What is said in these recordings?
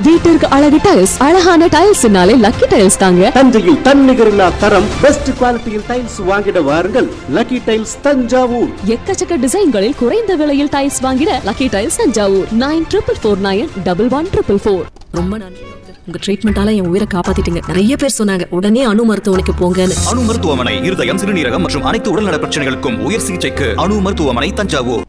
வீட்டிற்கு அழகு டைல்ஸ் அழகான டைல்ஸ்னாலே லக்கி டைல்ஸ் தாங்க தஞ்சையில் தன்னிகரில்லா தரம் பெஸ்ட் குவாலிட்டியில் டைல்ஸ் வாங்கிட வாருங்கள் லக்கி டைல்ஸ் தஞ்சாவூர் எக்கச்சக்க டிசைன்களில் குறைந்த விலையில் டைல்ஸ் வாங்கிட lucky tiles Thanjavur nine triple four nine double one triple four ரொம்ப நன்றி டாக்டர் உங்க ட்ரீட்மெண்டால என் உயிரை காப்பாத்திட்டீங்க நிறைய பேர் சொன்னாங்க உடனே அணு மருத்துவமனைக்கு போங்கன்னு அணு மருத்துவமனை இருதயம் சிறுநீரகம் மற்றும் அனைத்து உடல்நல பிரச்சனைகளுக்கும் உயர் சிகிச்சைக்கு அணு மருத்துவமனை தஞ்சாவூர்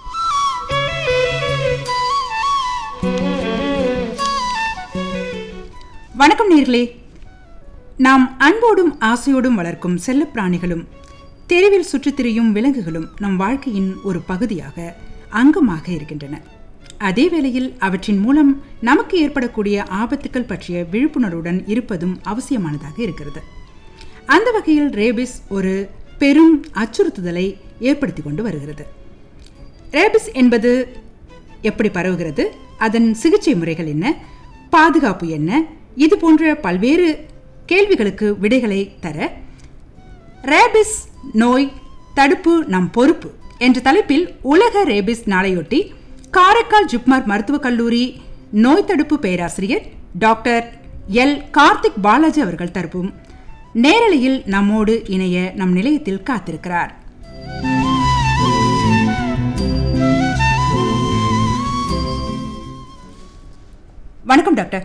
வணக்கம் நேர்களே நாம் அன்போடும் ஆசையோடும் வளர்க்கும் செல்லப் பிராணிகளும் தெருவில் சுற்றித் திரியும் விலங்குகளும் நம் வாழ்க்கையின் ஒரு பகுதியாக அங்கமாக இருக்கின்றன அதே வேளையில் அவற்றின் மூலம் நமக்கு ஏற்படக்கூடிய ஆபத்துக்கள் பற்றிய விழிப்புணர்வுடன் இருப்பதும் அவசியமானதாக இருக்கிறது அந்த வகையில் ரேபிஸ் ஒரு பெரும் அச்சுறுத்துதலை ஏற்படுத்தி கொண்டு வருகிறது ரேபிஸ் என்பது எப்படி பரவுகிறது அதன் சிகிச்சை முறைகள் என்ன பாதுகாப்பு என்ன இது போன்ற பல்வேறு கேள்விகளுக்கு விடைகளை தர ரேபிஸ் நோய் தடுப்பு நம் பொறுப்பு என்ற தலைப்பில் உலக ரேபிஸ் நாளையொட்டி காரைக்கால் ஜிப்மர் மருத்துவக் கல்லூரி நோய் தடுப்பு பேராசிரியர் டாக்டர் எல் கார்த்திக் பாலாஜி அவர்கள் தரப்பும் நேரலையில் நம்மோடு இணைய நம் நிலையத்தில் காத்திருக்கிறார் வணக்கம் டாக்டர்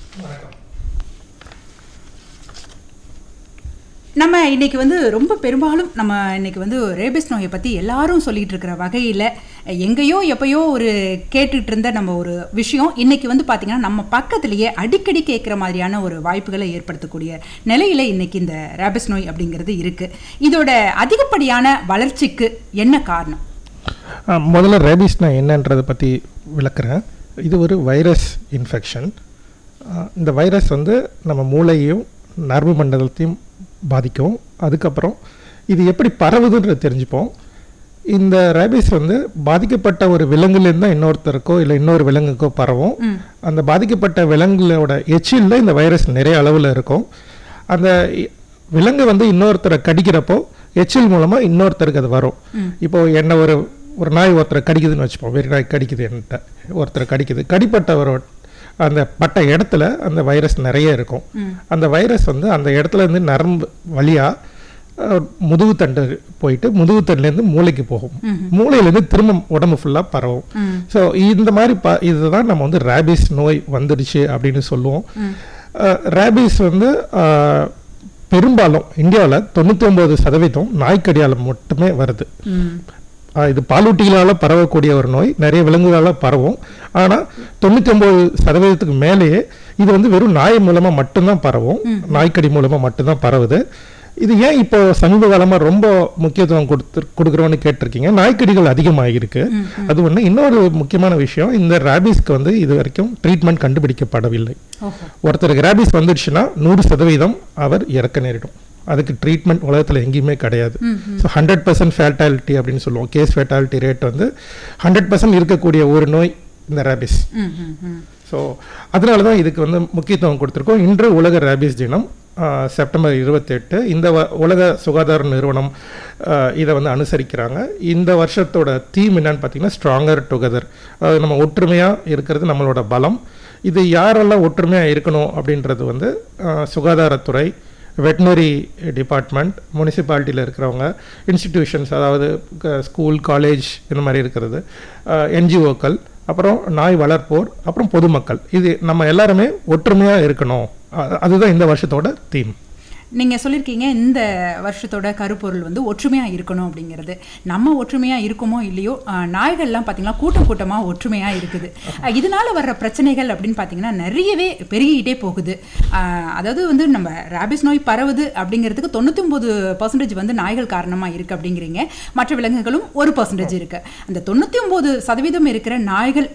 நம்ம இன்னைக்கு வந்து ரொம்ப பெரும்பாலும் நம்ம இன்னைக்கு வந்து ரேபிஸ் நோயை பற்றி எல்லாரும் சொல்லிட்டு இருக்கிற வகையில் எங்கேயோ எப்பயோ ஒரு கேட்டுட்டு இருந்த நம்ம ஒரு விஷயம் இன்னைக்கு வந்து பார்த்தீங்கன்னா நம்ம பக்கத்திலேயே அடிக்கடி கேட்குற மாதிரியான ஒரு வாய்ப்புகளை ஏற்படுத்தக்கூடிய நிலையில் இன்னைக்கு இந்த ரேபிஸ் நோய் அப்படிங்கிறது இருக்குது இதோட அதிகப்படியான வளர்ச்சிக்கு என்ன காரணம் ஆ, முதல்ல ரேபிஸ்னா என்னன்றதை பற்றி விளக்குறேன் இது ஒரு வைரஸ் இன்ஃபெக்ஷன் இந்த வைரஸ் வந்து நம்ம மூளையையும் நரம்பு மண்டலத்தையும் பாதிக்கும் அதுக்கப்புறம் இது எப்படி பரவுதுன்றது தெரிஞ்சுப்போம் இந்த ரேபிஸ் வந்து பாதிக்கப்பட்ட ஒரு விலங்குலேருந்து தான் இன்னொருத்தருக்கோ இல்லை இன்னொரு விலங்குக்கோ பரவும் அந்த பாதிக்கப்பட்ட விலங்குகளோட எச்சிலில் இந்த வைரஸ் நிறைய அளவில் இருக்கும் அந்த இ- விலங்கு வந்து இன்னொருத்தரை கடிக்கிறப்போ எச்சில் மூலமாக இன்னொருத்தருக்கு அது வரும் இப்போ என்ன ஒரு ஒரு நாய் ஒருத்தரை கடிக்குதுன்னு வச்சுப்போம் வெறி நாய் கடிக்குது என்கிட்ட ஒருத்தரை கடிக்குது கடிப்பட்டவரோ அந்த பட்ட இடத்துல அந்த வைரஸ் நிறைய இருக்கும் அந்த வைரஸ் வந்து அந்த இடத்துல இருந்து நரம்பு வழியாக முதுகு தண்டு போயிட்டு முதுகு தண்டுலேருந்து மூளைக்கு போகும் மூளையிலேருந்து திரும்ப உடம்பு ஃபுல்லாக பரவும் ஸோ இந்த மாதிரி ப இதுதான் நம்ம வந்து ரேபிஸ் நோய் வந்துடுச்சு அப்படின்னு சொல்லுவோம் ரேபிஸ் வந்து அஹ், பெரும்பாலும் இந்தியாவில் தொண்ணூற்றி ஒம்பது சதவீதம் நாய்க்கடியால் மட்டுமே வருது ஆஹ் இது பாலூட்டிகளால் பரவக்கூடிய ஒரு நோய் நிறைய விலங்குகளால் பரவும் ஆனால் தொண்ணூற்றி ஒம்பது சதவீதத்துக்கு மேலேயே இது வந்து வெறும் நாய் மூலமாக மட்டும்தான் பரவும் நாய்க்கடி மூலமாக மட்டும்தான் பரவுது இது ஏன் இப்போ சமீப காலமாக ரொம்ப முக்கியத்துவம் கொடுத்து கொடுக்குறோன்னு கேட்டிருக்கீங்க நாய்க்கடிகள் அதிகமாகிருக்கு அது ஒன்று இன்னொரு முக்கியமான விஷயம் இந்த ரேபிஸ்க்கு வந்து இது வரைக்கும் ட்ரீட்மெண்ட் கண்டுபிடிக்கப்படவில்லை ஒருத்தருக்கு ரேபிஸ் வந்துடுச்சுன்னா நூறு சதவீதம் அவர் இறக்க நேரிடும் அதுக்கு ட்ரீட்மெண்ட் உலகத்தில் எங்கேயுமே கிடையாது ஸோ ஹண்ட்ரட் பர்சன்ட் ஃபேட்டாலிட்டி அப்படின்னு சொல்லுவோம் கேஸ் ஃபேட்டாலிட்டி ரேட் வந்து ஹண்ட்ரட் பர்சன்ட் இருக்கக்கூடிய ஒரு நோய் இந்த ரேபிஸ் ஸோ அதனால தான் இதுக்கு வந்து முக்கியத்துவம் கொடுத்துருக்கோம் இன்று உலக ரேபிஸ் தினம் ஆஹ், செப்டம்பர் இருபத்தெட்டு இந்த வ- உலக சுகாதார நிறுவனம் ஆஹ், இதை வந்து அனுசரிக்கிறாங்க இந்த வருஷத்தோட தீம் என்னன்னு பார்த்தீங்கன்னா ஸ்ட்ராங்கர் டுகெதர் அதாவது நம்ம ஒற்றுமையாக இருக்கிறது நம்மளோட பலம் இது யாரெல்லாம் ஒற்றுமையாக இருக்கணும் அப்படின்றது வந்து ஆஹ், சுகாதாரத்துறை வெட்டினரி டிபார்ட்மெண்ட் முனிசிபாலிட்டியில் இருக்கிறவங்க இன்ஸ்டிடியூஷன்ஸ் அதாவது ஸ்கூல் காலேஜ் இந்த மாதிரி இருக்கிறது என்ஜிஓக்கள் அப்புறம் நாய் வளர்ப்போர் அப்புறம் பொதுமக்கள் இது நம்ம எல்லாருமே ஒற்றுமையாக இருக்கணும் அ- அதுதான் இந்த வருஷத்தோட தீம் நீங்கள் சொல்லியிருக்கீங்க இந்த வருஷத்தோட கருப்பொருள் வந்து ஒற்றுமையாக இருக்கணும் அப்படிங்கிறது நம்ம ஒற்றுமையாக இருக்கோமோ இல்லையோ ஆஹ், நாய்கள்லாம் பார்த்தீங்கன்னா கூட்டம் கூட்டமாக ஒற்றுமையாக இருக்குது ஆஹ், இதனால வர்ற பிரச்சனைகள் அப்படின்னு பார்த்தீங்கன்னா நிறையவே பெருகிக்கிட்டே போகுது ஆஹ், அதாவது வந்து நம்ம ரேபிஸ் நோய் பரவுது அப்படிங்கிறதுக்கு தொண்ணூற்றி ஒம்பது பர்சன்டேஜ் வந்து நாய்கள் காரணமாக இருக்குது அப்படிங்கிறீங்க மற்ற விலங்குகளும் ஒரு பர்சன்டேஜ் இருக்குது அந்த தொண்ணூற்றி ஒம்பது சதவீதம் இருக்கிற நாய்கள்